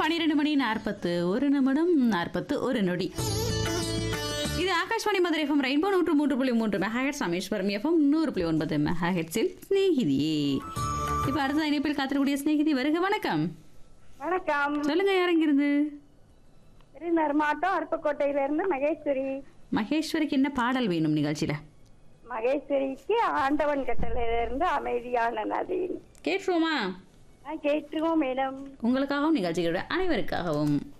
பன்னிரெண்டு மணி நாற்பத்து ஒரு நிமிடம் நாற்பத்து ஒரு நொடி இது ஆகாஷ்வாணி மதுரை எஃப்எம் ரெயின்போ நூற்று மூன்று புள்ளி மூன்று மெகாஹெட் ராமேஸ்வரம் எஃப்எம் நூறு புள்ளி ஒன்பது மெகாஹெட்ஸில் ஸ்நேகிதியே இப்போ அடுத்த இணைப்பில் காத்திருக்கக்கூடிய ஸ்நேகிதி வருக வணக்கம் வணக்கம் சொல்லுங்க யார் இங்கிருந்து திருநர் மாவட்டம் அருப்புக்கோட்டையில இருந்து மகேஸ்வரி மகேஸ்வரிக்கு என்ன பாடல் வேணும் நிகழ்ச்சியில் மகேஸ்வரிக்கு ஆண்டவன் கட்டளையில இருந்து அமைதியான நதி கேட்டுருவோமா நான் கேட்டுருவோம் மேடம் உங்களுக்காகவும் நிகழ்ச்சிகளோட அனைவருக்காகவும்